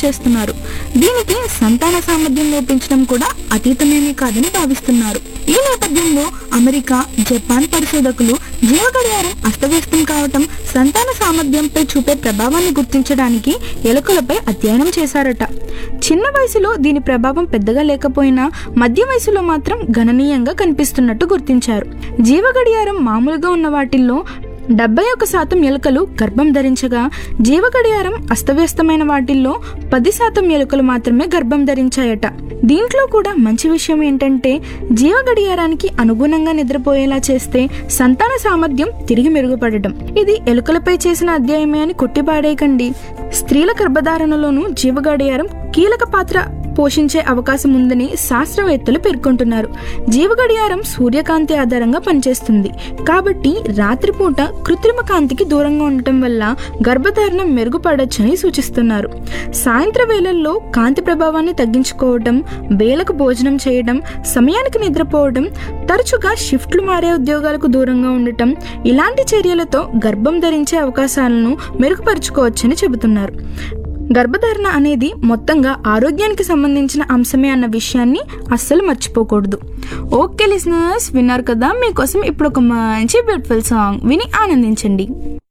చేస్తున్నారు దీనికి సంతాన సామర్థ్యం లోపించడం కూడా అతీతమేమీ కాదని భావిస్తున్నారు ఈ నేపథ్యంలో అమెరికా జపాన్ పరిశోధకులు జీవ గడియారం అస్తవ్యస్తం కావటం సంతాన సామర్థ్యంపై చూపే ప్రభావాన్ని గుర్తించడానికి ఎలుకలపై అధ్యయనం చేశారట చిన్న వయసులో దీని ప్రభావం పెద్దగా లేకపోయినా మధ్య వయసులో మాత్రం గణనీయంగా కనిపిస్తున్నట్టు గుర్తించారు జీవ గడియారం మామూలుగా ఉన్న వాటిల్లో డెబ్బై ఒక శాతం ఎలుకలు గర్భం ధరించగా జీవ గడియారం అస్తవ్యస్తమైన వాటిల్లో పది శాతం ఎలుకలు మాత్రమే గర్భం ధరించాయట దీంట్లో కూడా మంచి విషయం ఏంటంటే జీవ గడియారానికి అనుగుణంగా నిద్రపోయేలా చేస్తే సంతాన సామర్థ్యం తిరిగి మెరుగుపడటం ఇది ఎలుకలపై చేసిన అధ్యాయమే అని కొట్టిపాడేయకండి స్త్రీల గర్భధారణలోనూ జీవ గడియారం కీలక పాత్ర పోషించే అవకాశం ఉందని శాస్త్రవేత్తలు పేర్కొంటున్నారు జీవగడియారం సూర్యకాంతి ఆధారంగా పనిచేస్తుంది కాబట్టి రాత్రిపూట కృత్రిమ కాంతికి దూరంగా ఉండటం వల్ల గర్భధారణ మెరుగుపడొచ్చని సూచిస్తున్నారు సాయంత్ర వేళల్లో కాంతి ప్రభావాన్ని తగ్గించుకోవడం వేలకు భోజనం చేయడం సమయానికి నిద్రపోవడం తరచుగా షిఫ్ట్లు మారే ఉద్యోగాలకు దూరంగా ఉండటం ఇలాంటి చర్యలతో గర్భం ధరించే అవకాశాలను మెరుగుపరుచుకోవచ్చని చెబుతున్నారు గర్భధారణ అనేది మొత్తంగా ఆరోగ్యానికి సంబంధించిన అంశమే అన్న విషయాన్ని అస్సలు మర్చిపోకూడదు ఓకే లిసనర్స్ విన్నారు కదా మీకోసం ఇప్పుడు ఒక మంచి బ్యూటిఫుల్ సాంగ్ విని ఆనందించండి